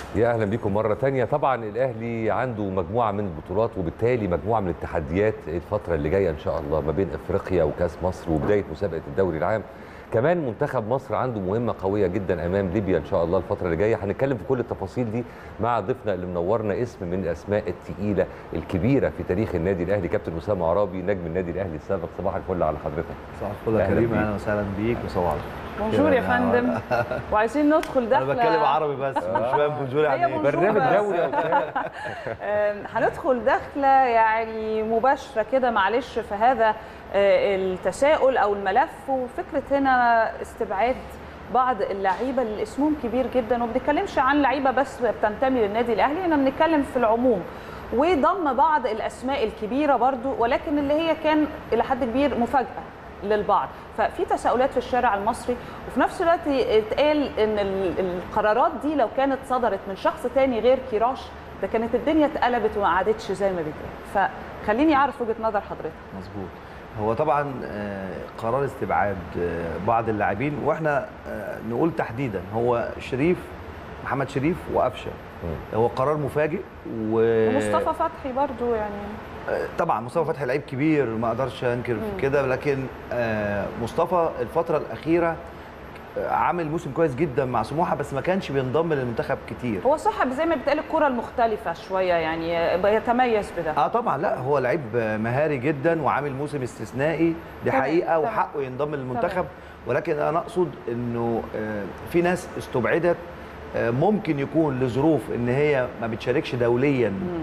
يا اهلا بكم مره تانية طبعا الاهلي عنده مجموعه من البطولات وبالتالي مجموعه من التحديات الفتره اللي جايه ان شاء الله ما بين افريقيا وكاس مصر وبدايه مسابقه الدوري العام كمان منتخب مصر عنده مهمه قويه جدا امام ليبيا ان شاء الله الفتره اللي جايه هنتكلم في كل التفاصيل دي مع ضيفنا اللي منورنا اسم من الاسماء الثقيله الكبيره في تاريخ النادي الاهلي كابتن اسامه عرابي نجم النادي الاهلي السابق صباح الفل على حضرتك صباح الفل يا أهلا كريم بيك. اهلا وسهلا بيك وصباح الخير بونجور يا فندم وعايزين ندخل انا دخله بتكلم عربي بس مش فاهم بونجور هي يعني ايه بونجور برنامج بس. دولي يا أستاذ. آم، هندخل دخله يعني مباشره كده معلش في هذا آه، التساؤل او الملف وفكره هنا استبعاد بعض اللعيبه اللي اسمهم كبير جدا وما بنتكلمش عن لعيبه بس بتنتمي للنادي الاهلي احنا بنتكلم في العموم وضم بعض الاسماء الكبيره برضو ولكن اللي هي كان الى حد كبير مفاجاه للبعض ففي تساؤلات في الشارع المصري وفي نفس الوقت اتقال ان ال- القرارات دي لو كانت صدرت من شخص تاني غير كيراش ده كانت الدنيا اتقلبت وما عادتش زي ما بتقال فخليني اعرف وجهه نظر حضرتك مظبوط هو طبعا آه، قرار استبعاد آه، بعض اللاعبين واحنا آه، نقول تحديدا هو شريف محمد شريف وقفشه هو قرار مفاجئ و ومصطفى فتحي برضو يعني آه، طبعا مصطفى فتحي لعيب كبير ما اقدرش انكر في مم. كده لكن آه، مصطفى الفتره الاخيره آه، عامل موسم كويس جدا مع سموحه بس ما كانش بينضم للمنتخب كتير هو صاحب زي ما بتقال الكره المختلفه شويه يعني بيتميز بده اه طبعا لا هو لعيب مهاري جدا وعامل موسم استثنائي دي تمام، حقيقه تمام. وحقه ينضم للمنتخب تمام. ولكن انا اقصد انه آه، في ناس استبعدت آه، ممكن يكون لظروف ان هي ما بتشاركش دوليا مم.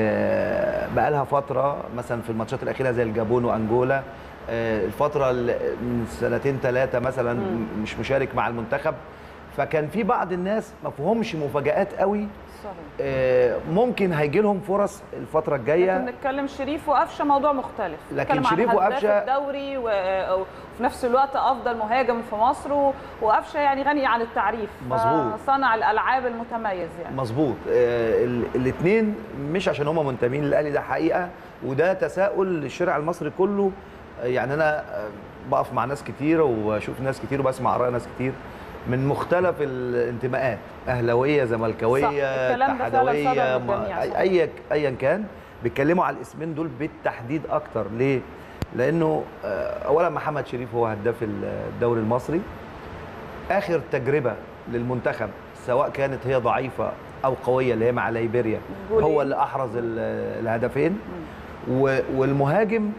آه، بقالها فتره مثلا في الماتشات الاخيره زي الجابون وانجولا آه، الفتره ال- من سنتين ثلاثه مثلا مم. مش مشارك مع المنتخب فكان في بعض الناس ما فيهمش مفاجآت قوي صحيح آه، ممكن هيجي لهم فرص الفتره الجايه لكن نتكلم شريف وقفشه موضوع مختلف لكن نتكلم عن شريف هداف وقفشة- الدوري و- وفي نفس الوقت افضل مهاجم في مصر و- وقفشه يعني غني عن التعريف مظبوط. صنع الالعاب المتميز يعني مظبوط الاثنين مش عشان هم منتمين للاهلي ده حقيقه وده تساؤل للشارع المصري كله آه، يعني انا آه، بقف مع ناس كتير واشوف ناس كتير وبسمع اراء ناس كتير من مختلف الانتماءات اهلاويه صح، زملكاويه الكلام ده فعلا اتحادويه صدر من ما- الجميع، صح. اي ايا كان بيتكلموا على الاسمين دول بالتحديد اكتر ليه؟ لانه آه، اولا محمد شريف هو هداف الدوري المصري اخر تجربه للمنتخب سواء كانت هي ضعيفه او قويه اللي هي مع ليبيريا جولين. هو اللي احرز ال- الهدفين و- والمهاجم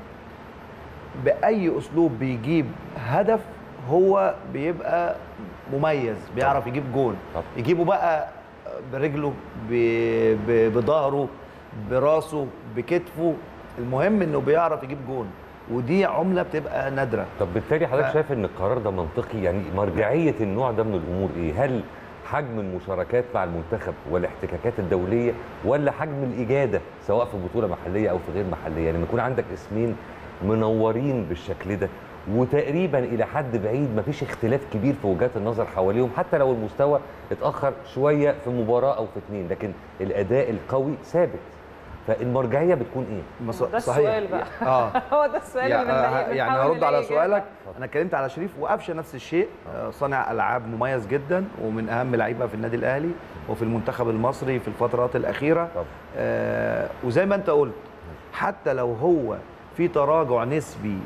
باي اسلوب بيجيب هدف هو بيبقى مميز بيعرف يجيب جول طبعا. يجيبه بقى برجله ب- ب- بظهره براسه بكتفه المهم انه بيعرف يجيب جول ودي عمله بتبقى نادره طب بالتالي حضرتك ف- شايف ان القرار ده منطقي يعني مرجعيه النوع ده من الامور ايه هل حجم المشاركات مع المنتخب والاحتكاكات الدوليه ولا حجم الاجاده سواء في بطوله محليه او في غير محليه يعني لما يكون عندك اسمين منورين بالشكل ده وتقريبا الى حد بعيد مفيش اختلاف كبير في وجهات النظر حواليهم حتى لو المستوى اتاخر شويه في مباراه او في اتنين لكن الاداء القوي ثابت فالمرجعيه بتكون ايه مص- ده السؤال بقى. اه هو ده السؤال اللي يعني, بنلاقيه يعني بنحاول هرد على نلاقي سؤالك إجابة. انا اتكلمت على شريف وقفشه نفس الشيء آه، صانع العاب مميز جدا ومن اهم لعيبه في النادي الاهلي وفي المنتخب المصري في الفترات الاخيره طبعا. آه وزي ما انت قلت حتى لو هو في تراجع نسبي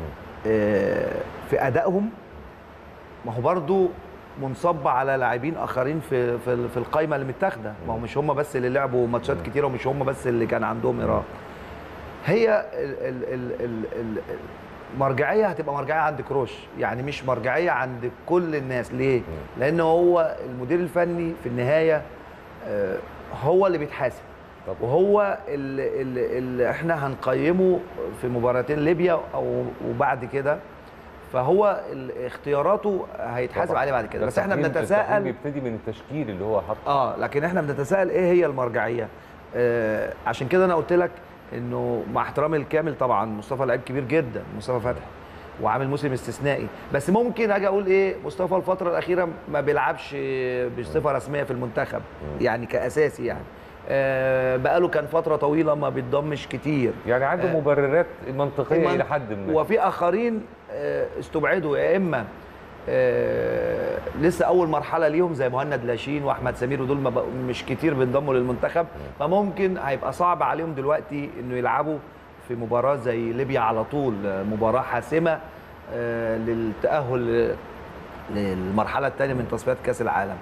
آه في ادائهم ما هو برضو منصب على لاعبين اخرين في في, في القايمه اللي متاخده ما هو مش هم بس اللي لعبوا ماتشات كتيره ومش هم بس اللي كان عندهم ارهاق هي ال- ال- ال- ال- ال- المرجعيه هتبقى مرجعيه عند كروش يعني مش مرجعيه عند كل الناس ليه لان هو المدير الفني في النهايه آه، هو اللي بيتحاسب طبعا. وهو اللي, اللي, اللي احنا هنقيمه في مباراتين ليبيا او وبعد كده فهو ال- اختياراته هيتحاسب طبعاً. عليه بعد كده ده بس احنا التقييم- التقييم بنتساءل بيبتدي من التشكيل اللي هو حاطه اه لكن احنا بنتساءل ايه هي المرجعيه آه عشان كده انا قلت لك انه مع احترامي الكامل طبعا مصطفى لعيب كبير جدا مصطفى فتحي وعامل موسم استثنائي بس ممكن اجي اقول ايه مصطفى الفتره الاخيره ما بيلعبش بصفه رسميه في المنتخب يعني كاساسي يعني آه بقاله كان فتره طويله ما بيتضمش كتير يعني عنده آه، مبررات منطقيه المن- الى حد ما وفي اخرين آه، استبعدوا يا اما آه، لسه اول مرحله ليهم زي مهند لاشين واحمد سمير ودول ما بقوا- مش كتير بينضموا للمنتخب فممكن هيبقى صعب عليهم دلوقتي انه يلعبوا في مباراه زي ليبيا على طول آه، مباراه حاسمه آه، للتاهل للمرحله الثانيه من تصفيات كاس العالم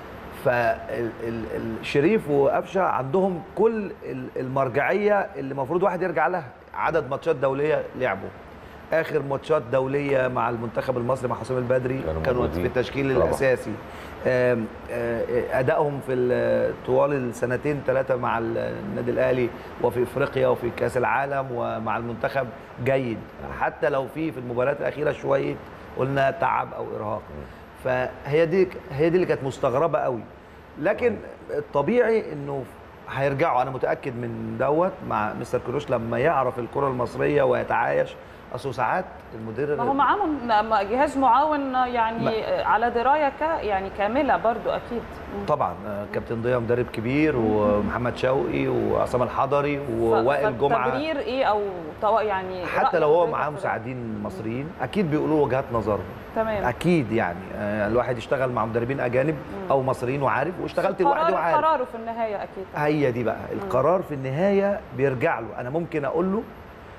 فالشريف وقفشه عندهم كل ال- المرجعيه اللي المفروض واحد يرجع لها عدد ماتشات دوليه لعبوا اخر ماتشات دوليه مع المنتخب المصري مع حسام البدري كانوا كانوا موجودين. في التشكيل طبعا. الاساسي آم، آه، ادائهم في ال- طوال السنتين ثلاثه مع ال- النادي الاهلي وفي افريقيا وفي كاس العالم ومع المنتخب جيد حتى لو في في المباريات الاخيره شويه قلنا تعب او ارهاق فهي دي هي دي اللي كانت مستغربه قوي لكن الطبيعي انه هيرجعوا انا متاكد من دوت مع مستر كروش لما يعرف الكره المصريه ويتعايش اصل ساعات المدير ما هو معاهم م- جهاز معاون يعني ما- على درايه ك يعني كامله برضو اكيد طبعا آه، كابتن ضياء مدرب كبير ومحمد شوقي وعصام الحضري ف- ووائل جمعه فالتبرير ايه او طو- يعني حتى رأي لو هو حضرتك معاه في ده؟ مساعدين مصريين اكيد بيقولوا وجهات نظرهم تمام اكيد يعني آه، الواحد يشتغل مع مدربين اجانب او مصريين وعارف واشتغلت لوحدي قرار وعارف قراره في النهايه اكيد هي دي بقى القرار في النهايه بيرجع له انا ممكن اقول له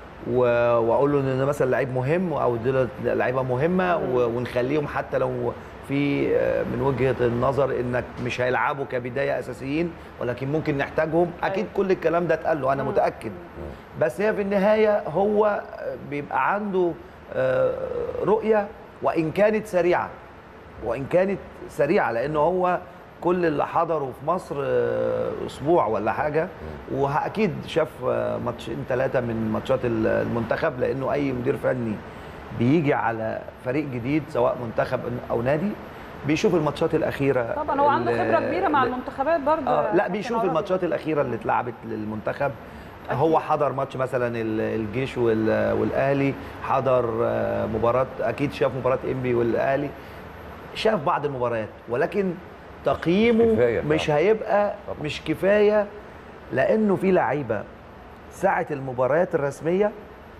و- واقول له ان ده مثلا لعيب مهم او دول لعيبه مهمه و- ونخليهم حتى لو في آه، من وجهه النظر انك مش هيلعبوا كبدايه اساسيين ولكن ممكن نحتاجهم اكيد أيوة. كل الكلام ده اتقال له انا مم. متاكد بس هي في النهايه هو بيبقى عنده آه، رؤيه وان كانت سريعه وان كانت سريعه لان هو كل اللي حضروا في مصر آه، اسبوع ولا حاجه واكيد شاف آه، ماتشين ثلاثه من ماتشات ال- المنتخب لانه اي مدير فني بيجي على فريق جديد سواء منتخب او نادي بيشوف الماتشات الاخيره طبعا هو عنده اللي- خبره كبيره مع اللي- المنتخبات برضو آه يا لا كابتن بيشوف عربي. الماتشات الاخيره اللي اتلعبت للمنتخب أكيد. هو حضر ماتش مثلا ال- الجيش وال- والاهلي حضر آه، مباراه اكيد شاف مباراه انبي والاهلي شاف بعض المباريات ولكن تقييمه كفاية مش طبعاً. هيبقى طبعاً. مش كفايه لانه في لعيبه ساعه المباريات الرسميه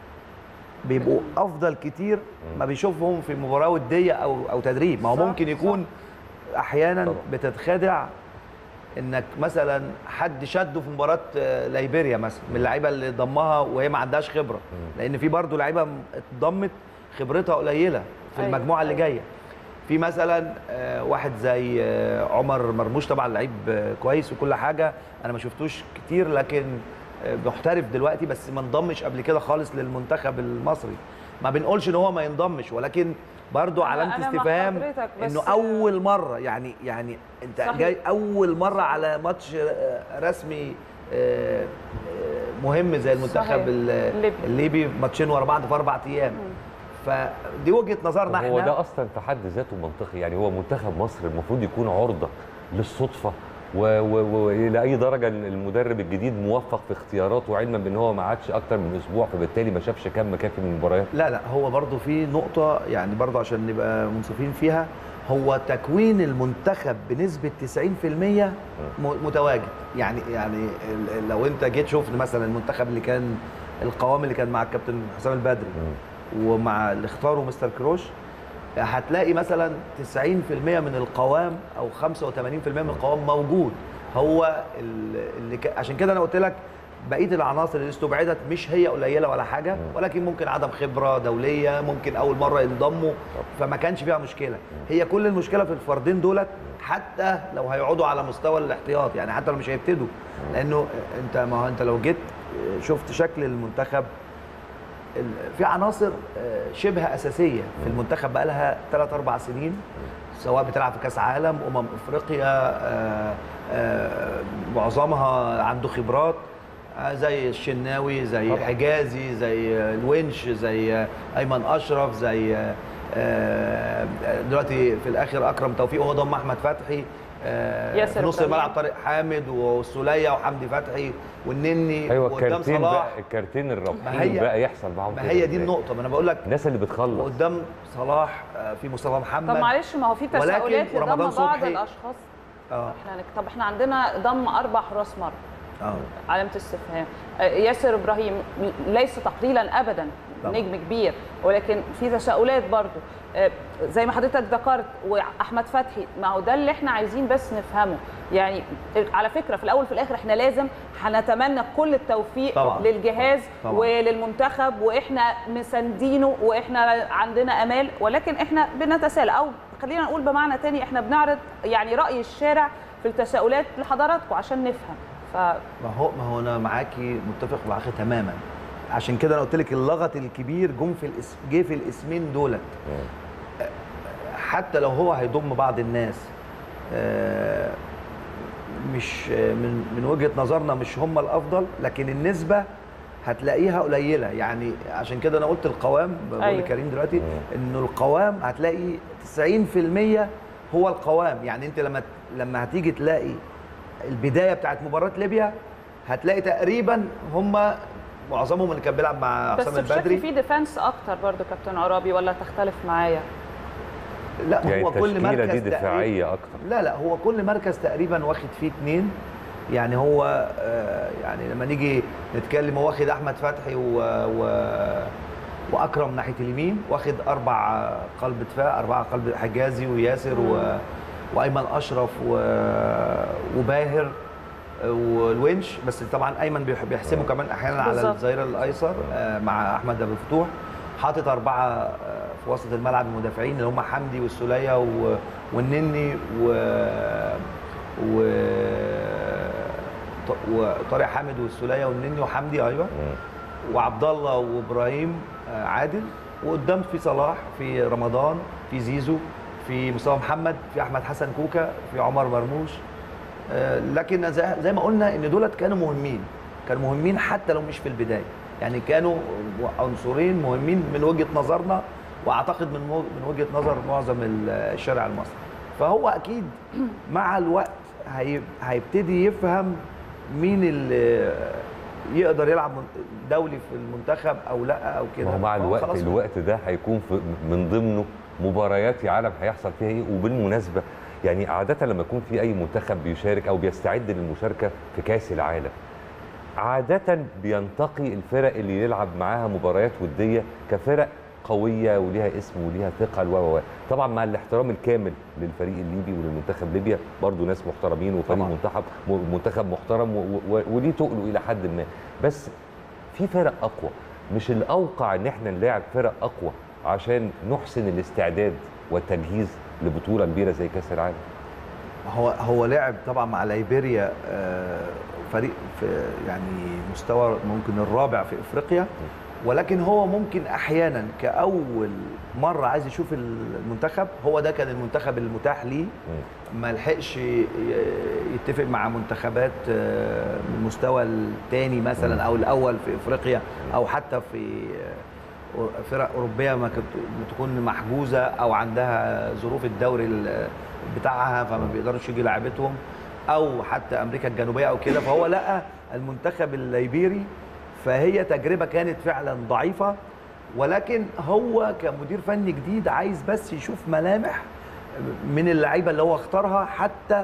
بيبقوا افضل كتير ما بيشوفهم في مباراه وديه او او تدريب ما هو صح، ممكن يكون احيانا طبعاً. بتتخدع انك مثلا حد شده في مباراه آه، ليبيريا مثلا من اللعيبه اللي ضمها وهي ما عندهاش خبره لان في برضه لعيبه م- اتضمت خبرتها قليله في أيوة، المجموعه اللي أيوة. جايه في مثلا آه، واحد زي آه، عمر مرموش طبعا لعيب آه، كويس وكل حاجه انا ما شفتوش كتير لكن آه، محترف دلوقتي بس ما انضمش قبل كده خالص للمنتخب المصري ما بنقولش ان هو ما ينضمش ولكن برضو أنا- علامه أنا مع استفهام حضرتك، بس- انه اول مره يعني يعني انت صحيح. جاي اول مره على ماتش آه، رسمي آه، آه، مهم زي المنتخب صحيح. ال- الليبي. الليبي ماتشين ورا بعض في اربع ايام فدي وجهه نظرنا هو احنا ده اصلا في حد ذاته منطقي يعني هو منتخب مصر المفروض يكون عرضه للصدفه و- و- والى اي درجه المدرب الجديد موفق في اختياراته علما بان هو ما عادش اكتر من اسبوع فبالتالي ما شافش كم كافي من المباريات لا لا هو برضو في نقطة يعني برضو عشان نبقى منصفين فيها هو تكوين المنتخب بنسبة 90% م- متواجد يعني يعني ال- لو انت جيت شفت مثلا المنتخب اللي كان القوام اللي كان مع الكابتن حسام البدري ومع اللي اختاره مستر كروش هتلاقي مثلا 90% من القوام او 85% من القوام موجود هو ال- اللي ك... عشان كده انا قلت لك بقيه العناصر اللي استبعدت مش هي قليله ولا حاجه ولكن ممكن عدم خبره دوليه ممكن اول مره ينضموا فما كانش فيها مشكله هي كل المشكله في الفردين دولت حتى لو هيقعدوا على مستوى الاحتياط يعني حتى لو مش هيبتدوا لانه انت ما هو انت لو جيت شفت شكل المنتخب ال- في عناصر آه، شبه اساسيه في المنتخب بقى لها 3 4 سنين سواء بتلعب في كاس عالم امم افريقيا آه، آه، معظمها عنده خبرات آه، زي الشناوي زي طبعاً. حجازي زي آه، الونش زي آه، ايمن اشرف زي آه، آه، دلوقتي في الاخر اكرم توفيق وهو ضم احمد فتحي آه، ياسر في نص إبراهيم. الملعب طارق حامد والسوليه وحمدي فتحي والنني ايوه وقدام الكارتين صلاح بقى الكارتين ما الرابحين هي- بقى يحصل معاهم ما كده هي دي إزاي؟ النقطة ما أنا بقول لك الناس اللي بتخلص وقدام صلاح آه، في مصطفى محمد طب معلش ما هو في ولكن تساؤلات لضم ورمضان بعض صبحي- الاشخاص اه احنا نك- طب احنا عندنا ضم اربع حراس مرمى اه علامه استفهام آه، ياسر ابراهيم ليس تقليلا ابدا طبعا. نجم كبير ولكن في تساؤلات برضو آه، زي ما حضرتك ذكرت واحمد فتحي ما هو ده اللي احنا عايزين بس نفهمه يعني على فكره في الاول وفي الاخر احنا لازم هنتمنى كل التوفيق طبعاً. للجهاز طبعاً. وللمنتخب واحنا مساندينه واحنا عندنا امال ولكن احنا بنتسالى او خلينا نقول بمعنى تاني احنا بنعرض يعني راي الشارع في التساؤلات لحضراتكم عشان نفهم ف ما هو ما هو انا معاكي متفق معاكي تماما عشان كده انا قلت لك اللغط الكبير جم في الاسم جه في الاسمين دولت حتى لو هو هيضم بعض الناس آه، مش آه، من من وجهه نظرنا مش هم الافضل لكن النسبه هتلاقيها قليله يعني عشان كده انا قلت القوام بقول أيوة. لكريم دلوقتي انه القوام هتلاقي 90% هو القوام يعني انت لما لما هتيجي تلاقي البدايه بتاعت مباراه ليبيا هتلاقي تقريبا هم معظمهم اللي كان بيلعب مع بس حسام بشكل البدري في ديفense اكتر برضو كابتن عرابي ولا تختلف معايا لا يعني هو كل التشكيله مركز دي تقريباً- دفاعيه اكتر لا لا هو كل مركز تقريبا واخد فيه اتنين يعني هو آه، يعني لما نيجي نتكلم هو واخد احمد فتحي و, و واكرم ناحيه اليمين واخد اربع قلب دفاع اربعه قلب حجازي وياسر و وايمن اشرف و... وباهر والونش بس طبعا ايمن بيح- بيحسبه كمان احيانا على بالظبط. الظهير الايسر آه، مع احمد ابو الفتوح حاطط اربعه آه، في وسط الملعب المدافعين اللي هم حمدي والسوليه و... والنني و و ط- وطارق حامد والسوليه والنني وحمدي ايوه وعبد الله وابراهيم آه، عادل وقدام في صلاح في رمضان في زيزو في مصطفى محمد في احمد حسن كوكا في عمر مرموش آه، لكن زي زي ما قلنا ان دولت كانوا مهمين كانوا مهمين حتى لو مش في البدايه يعني كانوا عنصرين مهمين من وجهه نظرنا واعتقد من و- من وجهه نظر معظم ال- الشارع المصري فهو اكيد مع الوقت هي- هيبتدي يفهم مين اللي يقدر يلعب من- دولي في المنتخب او لا او كده ما هو مع فهو الوقت خلاص الوقت ده هيكون في من ضمنه مباريات يا عالم هيحصل فيها ايه وبالمناسبه يعني عاده لما يكون في اي منتخب بيشارك او بيستعد للمشاركه في كاس العالم عاده بينتقي الفرق اللي يلعب معاها مباريات وديه كفرق قويه وليها اسم وليها ثقل و و و. طبعا مع الاحترام الكامل للفريق الليبي وللمنتخب ليبيا برضو ناس محترمين وفريق طبعاً. منتخب منتخب محترم و- و- وليه تقله الى حد ما بس في فرق اقوى مش الاوقع ان احنا نلاعب فرق اقوى عشان نحسن الاستعداد والتجهيز لبطوله كبيره زي كاس العالم هو هو لعب طبعا مع ليبيريا آه، فريق في يعني مستوى ممكن الرابع في افريقيا ولكن هو ممكن احيانا كاول مره عايز يشوف المنتخب هو ده كان المنتخب المتاح ليه ما لحقش ي- يتفق مع منتخبات آه، من المستوى الثاني مثلا او الاول في افريقيا او حتى في آه، فرق اوروبيه ما كانت بتكون محجوزه او عندها ظروف الدوري ال- بتاعها فما بيقدرش يجي لعبتهم او حتى امريكا الجنوبيه او كده فهو لقى المنتخب الليبيري فهي تجربه كانت فعلا ضعيفه ولكن هو كمدير فني جديد عايز بس يشوف ملامح من اللعيبه اللي هو اختارها حتى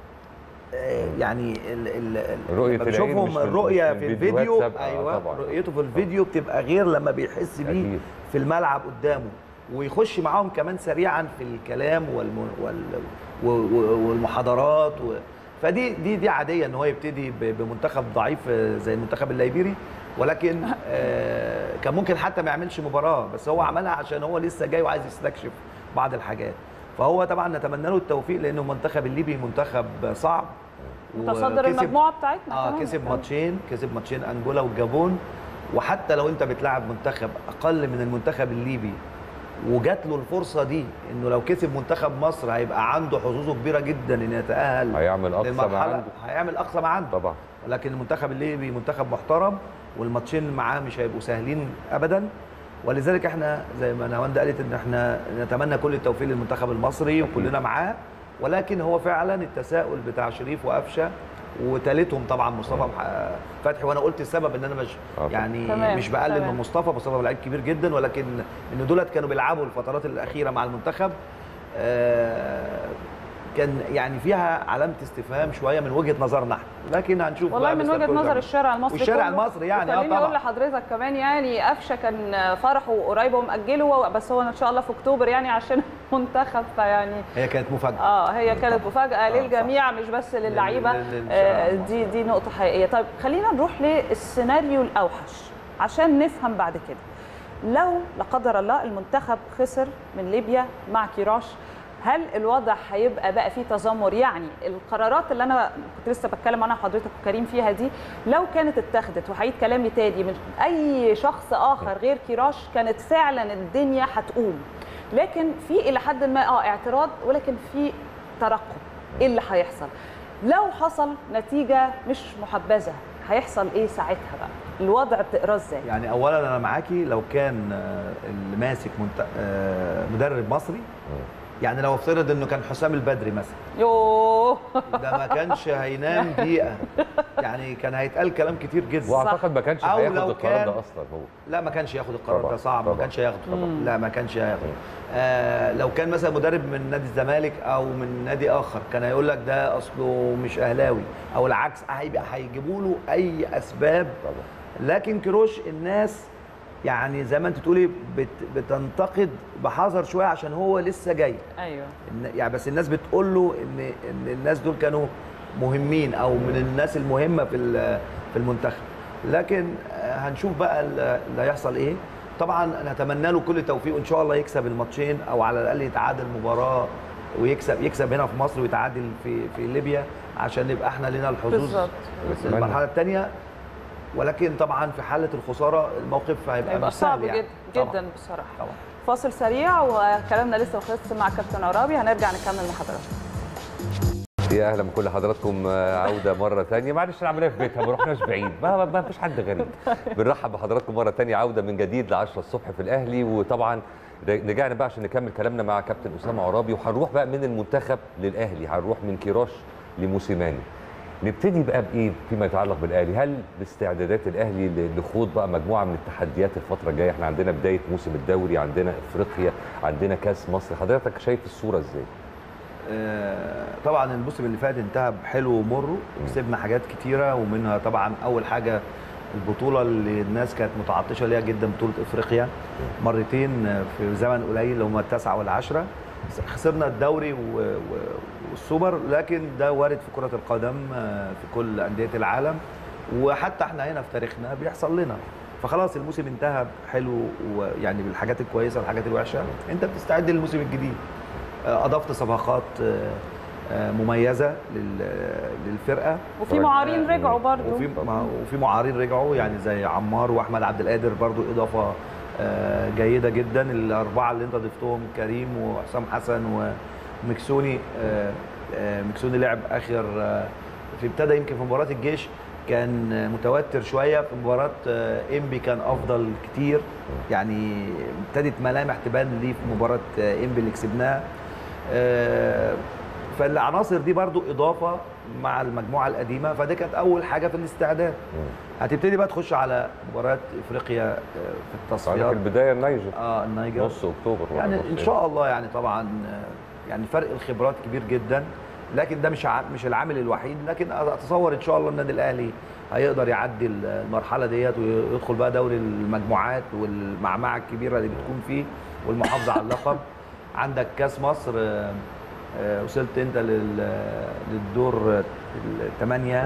آه، يعني ال ال ال- رؤية لما العين بيشوفهم مش من- الرؤيه مش في من فيديوهات الفيديو سابقة، آه، ايوه طبعاً. رؤيته في الفيديو بتبقى غير لما بيحس بيه أكيد. في الملعب قدامه ويخش معاهم كمان سريعا في الكلام والم... وال... و- و- والمحاضرات و... فدي دي دي عاديه ان هو يبتدي ب- بمنتخب ضعيف آه، زي المنتخب الليبيري ولكن آه، كان ممكن حتى ما يعملش مباراه بس هو عملها عشان هو لسه جاي وعايز يستكشف بعض الحاجات فهو طبعا نتمنى له التوفيق لانه المنتخب الليبي منتخب صعب متصدر وكسب- المجموعه بتاعتنا اه كمان. كسب ماتشين كسب ماتشين انجولا والجابون وحتى لو انت بتلعب منتخب اقل من المنتخب الليبي وجات له الفرصه دي انه لو كسب منتخب مصر هيبقى عنده حظوظه كبيره جدا انه يتاهل هيعمل اقصى ما للمرحلة- عنده هيعمل اقصى ما عنده طبعا ولكن المنتخب الليبي منتخب محترم والماتشين معاه مش هيبقوا سهلين ابدا ولذلك احنا زي ما نهاوند قالت ان احنا نتمنى كل التوفيق للمنتخب المصري وكلنا معاه ولكن هو فعلا التساؤل بتاع شريف وقفشه وثالثهم طبعا مصطفى مح- فتحي وانا قلت السبب ان انا مش آه. يعني تمام، مش بقلل تمام. من مصطفى مصطفى لعيب كبير جدا ولكن ان دولت كانوا بيلعبوا الفترات الاخيره مع المنتخب آه، كان يعني فيها علامه استفهام شويه من وجهه نظرنا احنا لكن هنشوف والله بقى من مستر وجهه كولر نظر بيعمل. الشارع المصري والشارع كله. المصري يعني، آه وخليني اقول طبعاً. لحضرتك كمان يعني قفشه كان فرحه قريب ومأجله بس هو ان شاء الله في اكتوبر يعني عشان المنتخب فيعني هي كانت مفاجاه اه هي كانت مفاجاه آه، للجميع مش بس للعيبه لل- لل- آه للشعب. دي دي نقطه حقيقيه طيب خلينا نروح للسيناريو الاوحش عشان نفهم بعد كده لو لا قدر الله المنتخب خسر من ليبيا مع كيروش هل الوضع هيبقى بقى فيه تذمر يعني القرارات اللي انا كنت لسه بتكلم عنها حضرتك وكريم فيها دي لو كانت اتخذت وهعيد كلامي تاني من اي شخص اخر غير كيروش كانت فعلا الدنيا هتقوم لكن في الى حد ما اه اعتراض ولكن في ترقب ايه اللي هيحصل لو حصل نتيجه مش محبذه هيحصل ايه ساعتها بقى الوضع بتقراه ازاي يعني اولا انا معاكي لو كان آه، اللي ماسك منت... آه، مدرب مصري يعني لو افترض انه كان حسام البدري مثلا يوه ده ما كانش هينام دقيقه يعني كان هيتقال كلام كتير جدا واعتقد ما كانش أو هياخد لو القرار كان- ده اصلا هو لا ما كانش ياخد القرار طبعاً، ده صعب ما طبعاً. كانش هياخده مم. لا ما كانش هياخده آه لو كان مثلا مدرب من نادي الزمالك او من نادي اخر كان هيقول لك ده اصله مش اهلاوي او العكس هيبقى هيجيبوا له اي اسباب طبعا لكن كروش الناس يعني زي ما انت تقولي بت بتنتقد بحذر شويه عشان هو لسه جاي ايوه إن- يعني بس الناس بتقول له ان ان الناس دول كانوا مهمين او من الناس المهمه في ال- في المنتخب لكن آه، هنشوف بقى ال- اللي هيحصل ايه طبعا نتمنى له كل التوفيق وان شاء الله يكسب الماتشين او على الاقل يتعادل مباراه ويكسب يكسب هنا في مصر ويتعادل في في ليبيا عشان نبقى احنا لنا الحظوظ بالظبط في المرحله الثانيه ولكن طبعا في حاله الخساره الموقف هيبقى هيبقى مش سهل صعب يعني. جدا طبعاً. جدا بصراحه طبعا فاصل سريع وكلامنا لسه ما خلصش مع كابتن عرابي هنرجع نكمل مع حضراتكم يا اهلا بكل حضراتكم آه، عوده مره ثانيه معلش العمليه في بيتها ما رحناش بعيد ما, ما- ما فيش حد غريب بنرحب بحضراتكم مره ثانيه عوده من جديد ل 10 الصبح في الاهلي وطبعا رجعنا بقى عشان نكمل كلامنا مع كابتن اسامه عرابي وهنروح بقى من المنتخب للاهلي هنروح من كيروش لموسيماني نبتدي بقى بايه فيما يتعلق بالاهلي هل باستعدادات الاهلي ل- لخوض بقى مجموعه من التحديات الفتره الجايه احنا عندنا بدايه موسم الدوري عندنا افريقيا عندنا كاس مصر حضرتك شايف الصوره ازاي آه، طبعا الموسم اللي فات انتهى بحلو ومر وكسبنا حاجات كتيره ومنها طبعا اول حاجه البطوله اللي الناس كانت متعطشه ليها جدا بطوله افريقيا مرتين آه، في زمن قليل اللي هم التاسعه والعشره خسرنا الدوري و- و- والسوبر لكن ده وارد في كره القدم آه، في كل انديه العالم وحتى احنا هنا في تاريخنا بيحصل لنا فخلاص الموسم انتهى حلو ويعني بالحاجات الكويسه والحاجات الوحشه انت بتستعد للموسم الجديد اضفت صفقات آه، آه، مميزه لل- للفرقه وفي معارين رجعوا برضو وفي مع- وفي معارين رجعوا يعني زي عمار واحمد عبد القادر برضو اضافه آه، جيده جدا الاربعه اللي انت ضفتهم كريم وحسام حسن ومكسوني آه، آه، مكسوني لعب اخر آه، في ابتدى يمكن في مباراه الجيش كان آه، متوتر شويه في مباراه آه، انبي كان افضل كتير يعني ابتدت ملامح تبان ليه في مباراه آه، انبي اللي كسبناها آه، فالعناصر دي برضو اضافه مع المجموعه القديمه فدي كانت اول حاجه في الاستعداد هتبتدي بقى تخش على مباريات افريقيا آه، في عندك التصفيات البدايه النيجر اه النيجر نص اكتوبر ولا يعني نص ان إيه؟ شاء الله يعني طبعا آه، يعني فرق الخبرات كبير جدا لكن ده مش ع- مش العامل الوحيد لكن اتصور ان شاء الله النادي الاهلي هيقدر يعدي المرحله ديت ويدخل بقى دوري المجموعات والمعمعه الكبيره اللي بتكون فيه والمحافظه على اللقب عندك كاس مصر آه، آه، وصلت انت لل- للدور الثمانيه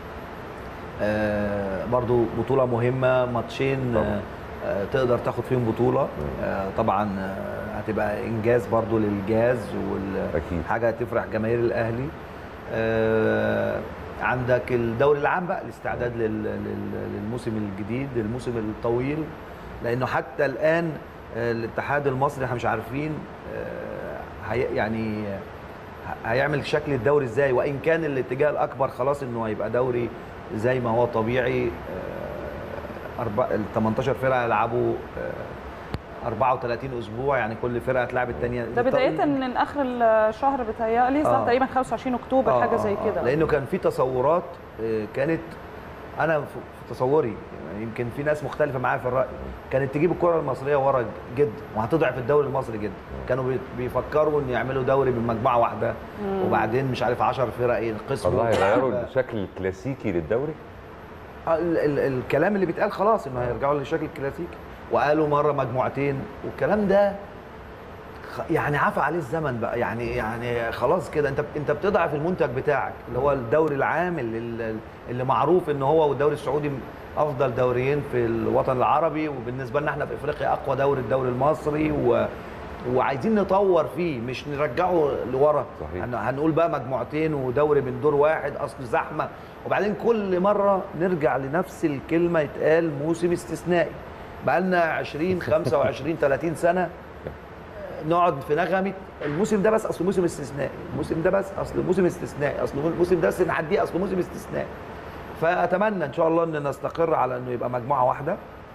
آه، برضو بطولة مهمة ماتشين طبعاً. آه، آه، تقدر تاخد فيهم بطولة آه، طبعا آه، هتبقى إنجاز برضو للجهاز أكيد. وحاجة تفرح جماهير الأهلي آه، عندك الدوري العام بقى الاستعداد لل- لل- للموسم الجديد الموسم الطويل لأنه حتى الآن آه، الاتحاد المصري احنا مش عارفين آه، هي يعني هيعمل شكل الدوري ازاي وان كان الاتجاه الاكبر خلاص انه هيبقى دوري زي ما هو طبيعي آه، أربع ال 18 فرقه يلعبوا آه، 34 اسبوع يعني كل فرقه هتلاعب الثانيه ده بدايه من اخر الشهر بتهيألي صح آه. تقريبا 25 اكتوبر حاجه زي كده لانه كان في تصورات آه، كانت انا في في تصوري يعني يمكن في ناس مختلفه معايا في الراي كانت تجيب الكره المصريه ورا جدا وهتضعف الدوري المصري جدا كانوا بي- بيفكروا ان يعملوا دوري من مجموعه واحده وبعدين مش عارف 10 فرق ينقسموا والله يغيروا الشكل الكلاسيكي للدوري آه، ال ال الكلام اللي بيتقال خلاص انه هيرجعوا للشكل الكلاسيكي وقالوا مره مجموعتين والكلام ده خ- يعني عفى عليه الزمن بقى يعني يعني خلاص كده انت انت بتضعف المنتج بتاعك اللي هو الدوري العام اللي, اللي- اللي معروف ان هو والدوري السعودي افضل دوريين في الوطن العربي وبالنسبه لنا احنا في افريقيا اقوى دوري الدوري المصري و وعايزين نطور فيه مش نرجعه لورا صحيح. هن- هنقول بقى مجموعتين ودوري من دور واحد اصل زحمه وبعدين كل مره نرجع لنفس الكلمه يتقال موسم استثنائي بقى لنا 20 25 30 سنه نقعد في نغمه الموسم ده بس اصل موسم استثنائي الموسم ده بس اصل موسم استثنائي اصل الموسم ده بس نعديه اصل موسم استثنائي فاتمنى ان شاء الله ان نستقر على انه يبقى مجموعه واحده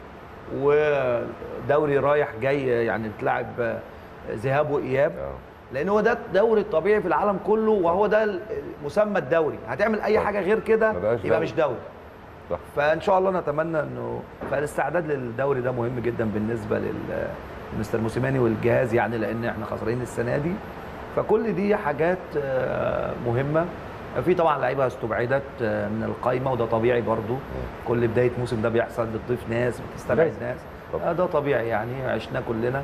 ودوري رايح جاي يعني تلعب ذهاب واياب آه. لان هو ده الدوري الطبيعي في العالم كله وهو ده مسمى الدوري هتعمل اي صح. حاجه غير كده ما بقاش يبقى دوري. مش دوري صح فان شاء الله نتمنى انه فالاستعداد للدوري ده مهم جدا بالنسبه لل مستر موسيماني والجهاز يعني لان احنا خسرانين السنه دي فكل دي حاجات آه، مهمه في طبعا لعيبه استبعدت آه، من القايمه وده طبيعي برضو كل بدايه موسم ده بيحصل بتضيف ناس بتستبعد لازم. ناس طبعا. آه، ده طبيعي يعني عشناه كلنا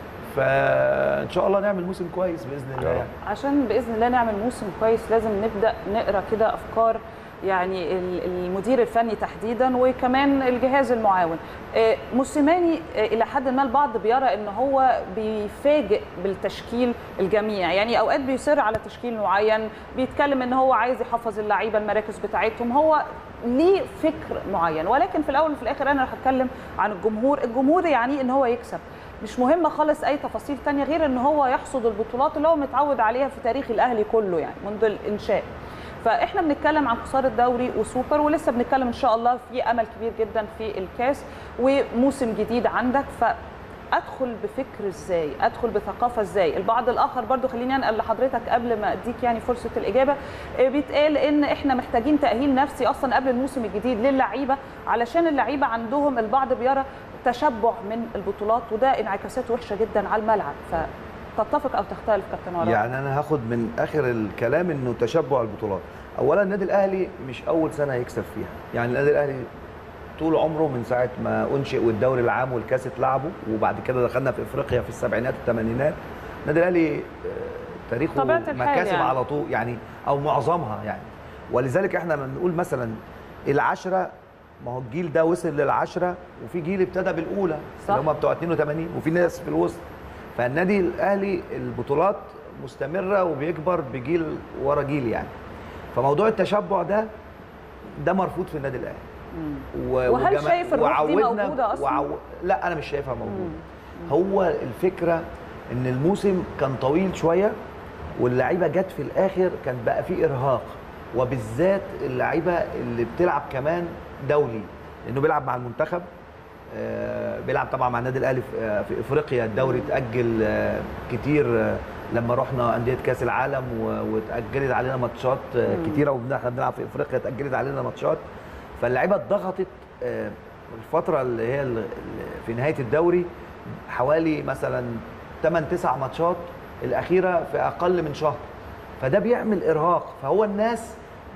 فان شاء الله نعمل موسم كويس باذن الله يا رب. يعني. عشان باذن الله نعمل موسم كويس لازم نبدا نقرا كده افكار يعني ال- المدير الفني تحديدا وكمان الجهاز المعاون آه، موسيماني آه، الى حد ما البعض بيرى ان هو بيفاجئ بالتشكيل الجميع يعني اوقات بيصر على تشكيل معين بيتكلم ان هو عايز يحفظ اللعيبه المراكز بتاعتهم هو ليه فكر معين ولكن في الاول وفي الاخر انا هتكلم عن الجمهور الجمهور يعني ان هو يكسب مش مهمه خالص اي تفاصيل تانية غير ان هو يحصد البطولات اللي هو متعود عليها في تاريخ الاهلي كله يعني منذ الانشاء فاحنا بنتكلم عن خساره دوري وسوبر ولسه بنتكلم ان شاء الله في امل كبير جدا في الكاس وموسم جديد عندك ف ادخل بفكر ازاي ادخل بثقافه ازاي البعض الاخر برضو خليني انقل لحضرتك قبل ما اديك يعني فرصه الاجابه آه، بيتقال ان احنا محتاجين تاهيل نفسي اصلا قبل الموسم الجديد للعيبه علشان اللعيبه عندهم البعض بيرى تشبع من البطولات وده انعكاسات وحشه جدا على الملعب فتتفق او تختلف كابتن وراء يعني انا هاخد من اخر الكلام انه تشبع البطولات اولا النادي الاهلي مش اول سنه يكسب فيها يعني النادي الاهلي طول عمره من ساعه ما انشئ والدوري العام والكاس اتلعبوا وبعد كده دخلنا في افريقيا في السبعينات والثمانينات النادي الاهلي آه، تاريخه طبيعة الحال مكاسب يعني. على طول يعني او معظمها يعني ولذلك احنا لما نقول مثلا العشره ما هو الجيل ده وصل للعشره وفي جيل ابتدى بالاولى صح. اللي هم بتوع 82 وفي ناس في الوسط فالنادي الاهلي البطولات مستمره وبيكبر بجيل ورا جيل يعني فموضوع التشبع ده ده مرفوض في النادي الاهلي و- وهل وجما- شايف الروح دي وعودنا- موجودة أصلاً؟ لا انا مش شايفها موجوده هو الفكره ان الموسم كان طويل شويه واللعيبه جت في الاخر كان بقى فيه ارهاق وبالذات اللعيبه اللي بتلعب كمان دولي لانه بيلعب مع المنتخب آه، بيلعب طبعا مع النادي الاهلي في- آه، في افريقيا الدوري اتاجل آه، كتير آه، لما رحنا انديه كاس العالم و- واتاجلت علينا ماتشات آه، كتيره واحنا بنلعب في افريقيا اتاجلت علينا ماتشات فاللعيبه اتضغطت آه، الفتره اللي هي ال- ال- في نهايه الدوري حوالي مثلا 8 9 ماتشات الاخيره في اقل من شهر فده بيعمل ارهاق فهو الناس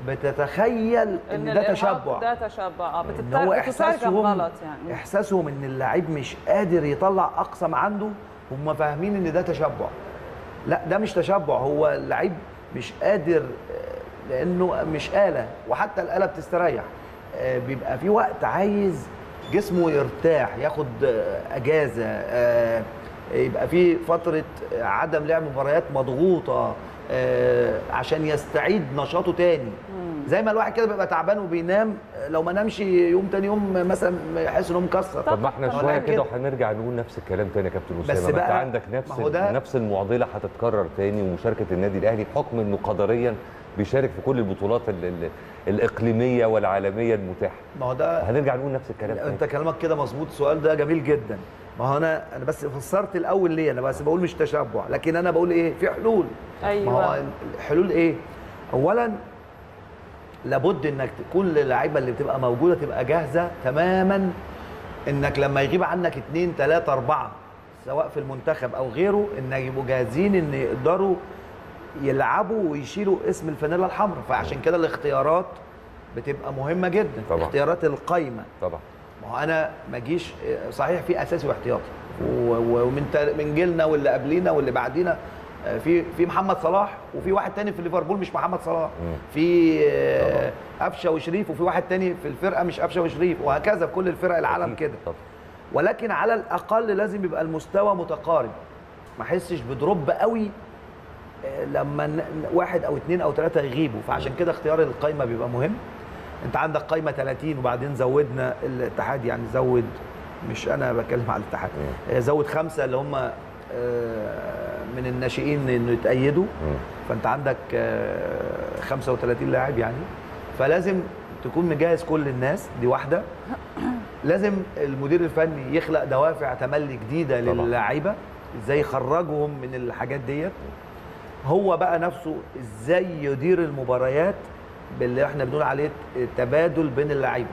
بتتخيل ان, ده الإرهاق تشبع ده تشبع اه ان بتت- هو بتترجم احساسهم غلط يعني احساسهم ان اللعيب مش قادر يطلع اقصى ما عنده هم فاهمين ان ده تشبع لا ده مش تشبع هو اللعيب مش قادر آه، لانه مش آلة وحتى الآلة بتستريح آه، بيبقى في وقت عايز جسمه يرتاح ياخد آه، اجازه آه، يبقى في فتره عدم لعب مباريات مضغوطه آه، عشان يستعيد نشاطه تاني زي ما الواحد كده بيبقى تعبان وبينام آه، لو ما نامش يوم تاني يوم مثلا يحس انه مكسر طب ما احنا طب شويه كده. كده وهنرجع نقول نفس الكلام تاني يا كابتن اسامه بس ما انت بقى- عندك نفس ما هو ده- نفس المعضله هتتكرر تاني ومشاركه النادي الاهلي بحكم انه قدريا بيشارك في كل البطولات ال ال الاقليميه والعالميه المتاحه ما هو ده هنرجع نقول نفس الكلام تاني انت كلامك كده مظبوط السؤال ده جميل جدا ما هو انا انا بس فسرت الاول ليه انا بس بقول مش تشبع لكن انا بقول ايه في حلول أيوة. ما هو الحلول ايه اولا لابد انك كل اللعيبه اللي بتبقى موجوده تبقى جاهزه تماما انك لما يغيب عنك اثنين ثلاثه اربعه سواء في المنتخب او غيره ان يبقوا جاهزين ان يقدروا يلعبوا ويشيلوا اسم الفانيلا الحمراء فعشان كده الاختيارات بتبقى مهمه جدا طبعا. اختيارات القايمه طبعا ما هو انا ما اجيش صحيح في اساسي واحتياطي و- و- ومن تا- من جيلنا واللي قبلينا واللي بعدينا آه، في في محمد صلاح وفي واحد تاني في ليفربول مش محمد صلاح مم. في آه، قفشه وشريف وفي واحد تاني في الفرقه مش قفشه وشريف وهكذا في كل الفرق العالم أكيد. كده طبعا. ولكن على الاقل لازم يبقى المستوى متقارب ما احسش بدروب قوي آه، لما ن- ن- واحد او اثنين او ثلاثه يغيبوا فعشان كده اختيار القايمه بيبقى مهم انت عندك قايمه 30 وبعدين زودنا الاتحاد يعني زود مش انا بتكلم على الاتحاد آه، زود خمسه اللي هم آه، من الناشئين انه يتأيدوا مم. فانت عندك آه، 35 لاعب يعني فلازم تكون مجهز كل الناس دي واحده لازم المدير الفني يخلق دوافع تملي جديده طبعا. للعيبه ازاي يخرجهم من الحاجات ديت هو بقى نفسه ازاي يدير المباريات باللي احنا بنقول عليه تبادل بين اللعيبه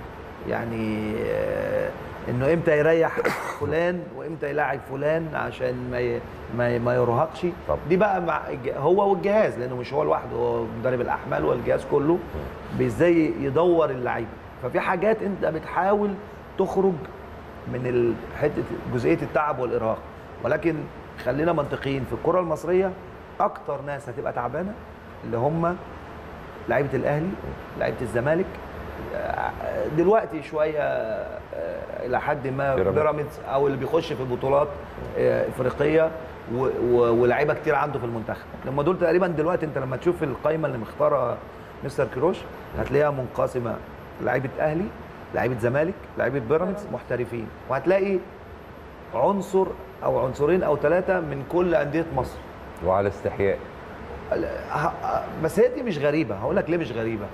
يعني آه، انه امتى يريح فلان وامتى يلاعب فلان عشان ما ي- ما ي- ما يرهقش طبعا. دي بقى مع الج- هو والجهاز لانه مش هو لوحده هو مدرب الاحمال والجهاز كله ازاي يدور اللعيبه ففي حاجات انت بتحاول تخرج من ال- حته جزئيه التعب والارهاق ولكن خلينا منطقيين في الكره المصريه اكتر ناس هتبقى تعبانه اللي هم لعيبه الاهلي لعيبه الزمالك آه، دلوقتي شويه آه، الى حد ما بيراميدز. بيراميدز او اللي بيخش في بطولات آه، افريقيه و- و- ولاعيبه كتير عنده في المنتخب لما دول تقريبا دلوقتي انت لما تشوف القائمه اللي مختارها مستر كروش هتلاقيها منقسمه لعيبه اهلي لعيبه زمالك لعيبه بيراميدز محترفين وهتلاقي عنصر او عنصرين او ثلاثه من كل انديه مصر وعلى استحياء ه- بس هي دي مش غريبه هقول لك ليه مش غريبه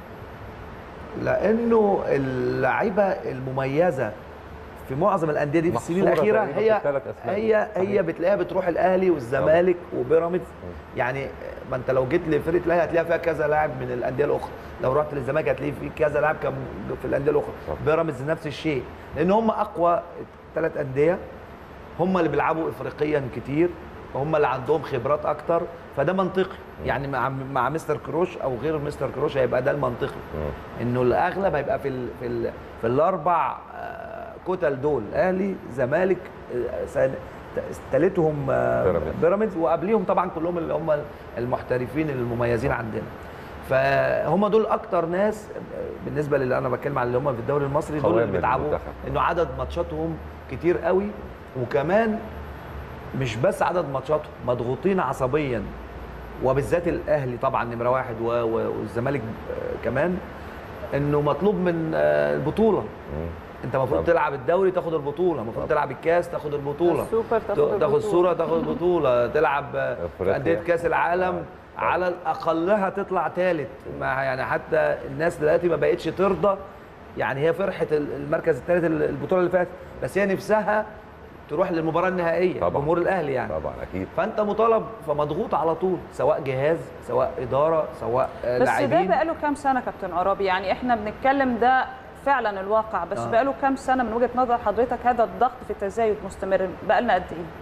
لانه اللعيبه المميزه في معظم الانديه دي في السنين محصورة الاخيره تقريباً هي في الثلاث أسماء دي. هي صحيح. هي بتلاقيها بتروح الاهلي والزمالك وبيراميدز يعني ما انت لو جيت لفرقه الاهلي هتلاقيها فيها كذا لاعب من الانديه الاخرى لو رحت للزمالك هتلاقي في كذا لاعب كان في الانديه الاخرى طبعاً. بيراميدز نفس الشيء لان هم اقوى ثلاث انديه هم اللي بيلعبوا افريقيا كتير هم اللي عندهم خبرات اكتر فده منطقي يعني مع مع مستر كروش او غير مستر كروش هيبقى ده المنطقي مم. انه الاغلب هيبقى في ال في ال في الاربع آه، كتل دول اهلي زمالك آه، سن- ثالثهم آه، بيراميدز. بيراميدز وقبليهم طبعا كلهم اللي هم المحترفين المميزين عندنا فهم دول اكتر ناس آه، بالنسبه للي انا بتكلم على اللي هم في الدوري المصري دول قوام اللي بيتعبوا المنتخب. انه عدد ماتشاتهم كتير قوي وكمان مش بس عدد ماتشاتهم مضغوطين عصبيا وبالذات الاهلي طبعا نمره واحد و- و- والزمالك آه، كمان انه مطلوب من آه، البطوله مم. انت المفروض طبعا. تلعب الدوري تاخد البطوله المفروض تلعب الكاس تاخد البطوله السوبر تاخد تاخد البطولة. الصوره تاخد البطوله تلعب آه، في أفريقيا. انديه كاس العالم طبعا. على الاقلها تطلع ثالث يعني حتى الناس دلوقتي ما بقتش ترضى يعني هي فرحه المركز الثالث البطوله اللي فاتت بس هي نفسها تروح للمباراه النهائيه طبعا. جمهور الاهلي يعني طبعا اكيد فانت مطالب فمضغوط على طول سواء جهاز سواء اداره سواء آه، بس ده لاعبين بقاله كام سنه كابتن عرابي يعني احنا بنتكلم ده فعلا الواقع بس آه. بقاله كام سنه من وجهه نظر حضرتك هذا الضغط في تزايد مستمر بقالنا قد ايه؟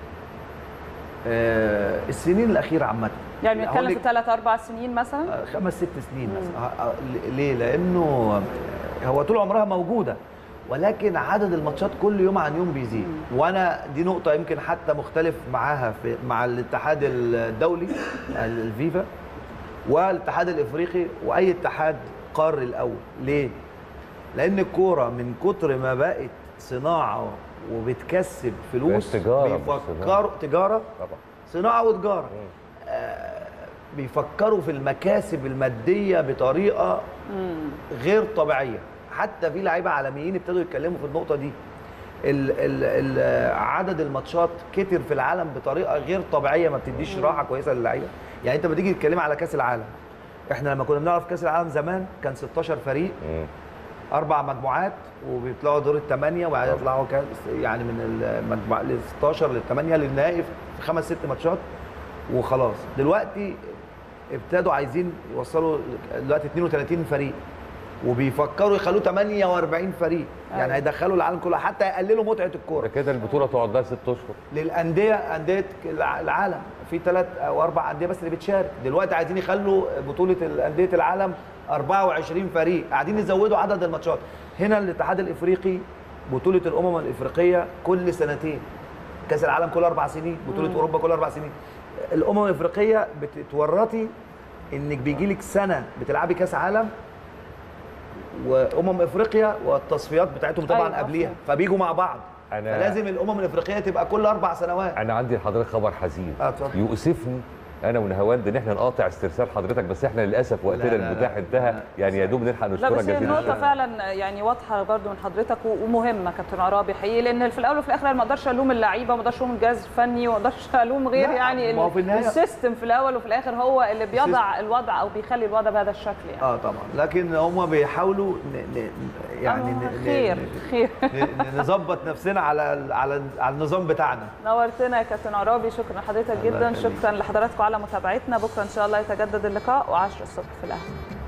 آه، السنين الاخيره عامه يعني هقول بنتكلم لك- في ثلاث اربع سنين مثلا؟ آه، خمس ست سنين مثلا آه، آه، ليه؟ لانه هو طول عمرها موجوده ولكن عدد الماتشات كل يوم عن يوم بيزيد وانا دي نقطه يمكن حتى مختلف معاها في مع الاتحاد الدولي الفيفا والاتحاد الافريقي واي اتحاد قاري الاول ليه لان الكوره من كتر ما بقت صناعه وبتكسب فلوس بقت تجارة مش بيفكروا تجاره طبعا صناعه وتجاره آه، بيفكروا في المكاسب الماديه بطريقه غير طبيعيه حتى في لعيبه عالميين ابتدوا يتكلموا في النقطه دي ال ال ال عدد الماتشات كتر في العالم بطريقه غير طبيعيه ما بتديش راحه كويسه للعيبه يعني انت بتيجي تتكلم على كاس العالم احنا لما كنا بنعرف كاس العالم زمان كان 16 فريق مم. اربع مجموعات وبيطلعوا دور الثمانيه وبعدين طبعا. يطلعوا كاس يعني من المجموعه ل 16 للثمانيه للنهائي في خمس ست ماتشات وخلاص دلوقتي ابتدوا عايزين يوصلوا دلوقتي 32 فريق وبيفكروا يخلوه 48 فريق يعني أيوة. هيدخلوا العالم كله حتى يقللوا متعه ده الكوره كده البطوله تقعد لها ست اشهر للانديه انديه الع- العالم في ثلاث او اربع انديه بس اللي بتشارك دلوقتي عايزين يخلوا بطوله انديه العالم 24 فريق قاعدين يزودوا عدد الماتشات هنا الاتحاد الافريقي بطوله الامم الافريقيه كل سنتين كاس العالم كل اربع سنين بطوله اوروبا كل اربع سنين الامم الافريقيه بتتورطي انك بيجي لك سنه بتلعبي كاس عالم وامم افريقيا والتصفيات بتاعتهم طبعا أيوة، قبليها مفهوم. فبيجوا مع بعض أنا- فلازم الامم الافريقيه تبقى كل اربع سنوات انا عندي لحضرتك خبر حزين آه، اتفضل. يؤسفني انا ونهاوند ان احنا نقاطع استرسال حضرتك بس احنا للاسف وقتنا لا، لا، المتاح لا. انتهى لا. يعني يا دوب نلحق لا نشكرك بس هي جزيلا النقطة الشكر. فعلا يعني واضحة برضو من حضرتك و- ومهمة كابتن عرابي حقيقي لأن في الأول وفي الآخر أنا ما أقدرش ألوم اللعيبة ما أقدرش ألوم الجهاز الفني وما أقدرش ألوم غير لا، يعني ما هو في ال- النهاية- السيستم في الأول وفي الآخر هو اللي بيضع الوضع أو بيخلي الوضع بهذا الشكل يعني اه طبعا لكن هم بيحاولوا ن... ن... يعني آه، ن... خير ن... خير ن... نظبط نفسنا على على على النظام بتاعنا نورتنا يا كابتن عرابي شكرا لحضرتك الله جدا يخليك. شكرا لحضراتكم على متابعتنا بكره ان شاء الله يتجدد اللقاء و10 الصبح في الاهلي